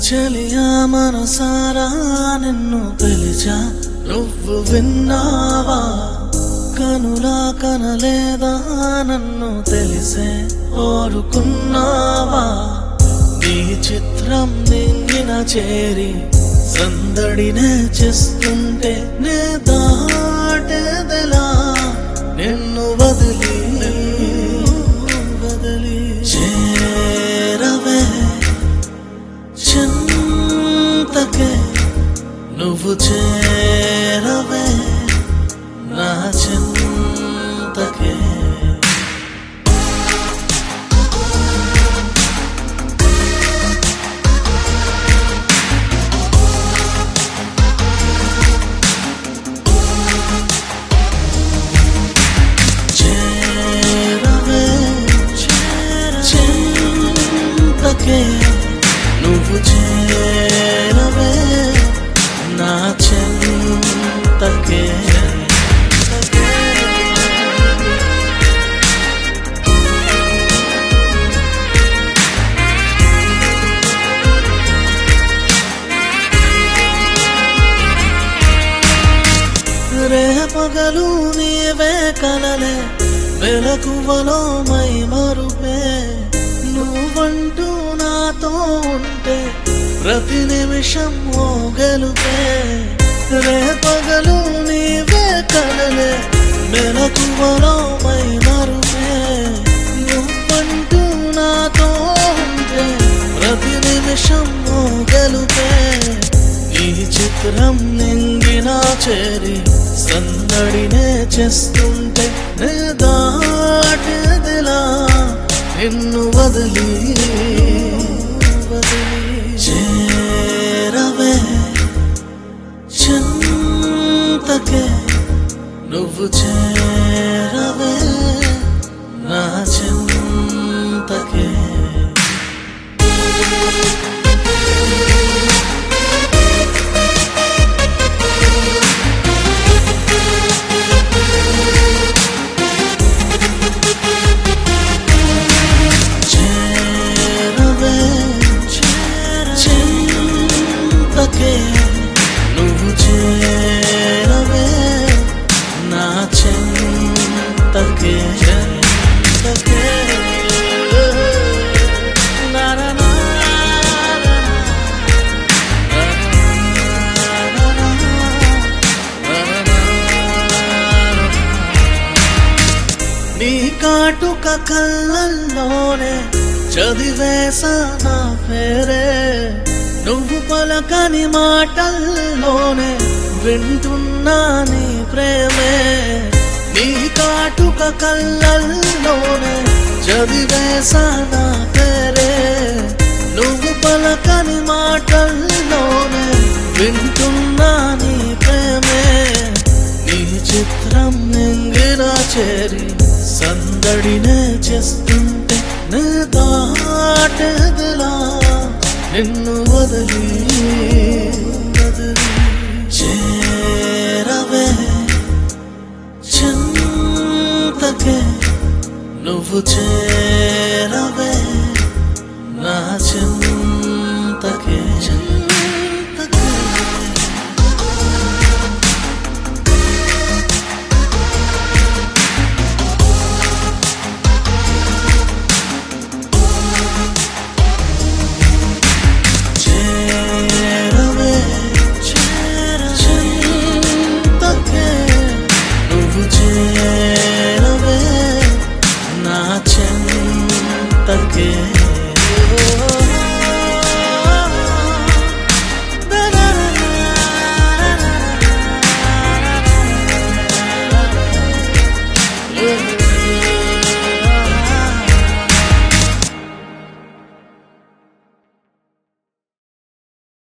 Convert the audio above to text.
చెలియా మనసారా నిన్ను పిలిచా నువ్వు విన్నావా కనులా కనలేదా నన్ను తెలిసే ఓరుకున్నావా నీ చిత్రం నింగిన చేరి సందడినే చేస్తుంటే నే దాటేదెలా నిన్ను వదిలి వదిలి చేరవే చింతకే నువ్వు చేరవే నా చింతకే చేరవే చింతకే నువ్వు చేరవే నా చింతకే రే పగలు నీవే కలలే వెలకువలో మై మరుపే నువ్వంటూ నాతో ఉంటే ప్రతి నిమిషం ఓ గెలుపే రే పగలు నీవే కలలే వెలకువలో మై మరుపే నువ్వంటూ నాతో ఉంటే ప్రతి నిమిషం ఓ గెలుపే ఈ చిత్రం నింగిన చేరి సందడినే చేస్తుంటే నే దాటదిలా నిన్ను వదిలి వదిలి చేరవే చింతకే నువ్వు చేరవే నా చింతకే చేరవే చింతకే నువ్వు చేరవే నా చింతకే చింతకే నా నా నా నా నీ కాటుక కళ్ళల్లోనే చదివేసా నా పేరే నువ్వు పలకని మాటల్లోనే వింటున్నా నీ ప్రేమే నీ కాటుక కళ్ళల్లోనే చదివేసా నా పేరే నువ్వు పలకని మాటల్లోనే వింటున్నా నీ ప్రేమే నీ చిత్రం నింగిన చేరి సందడినే చేస్తుంటే నే దాటదిలా నిన్ను వదిలి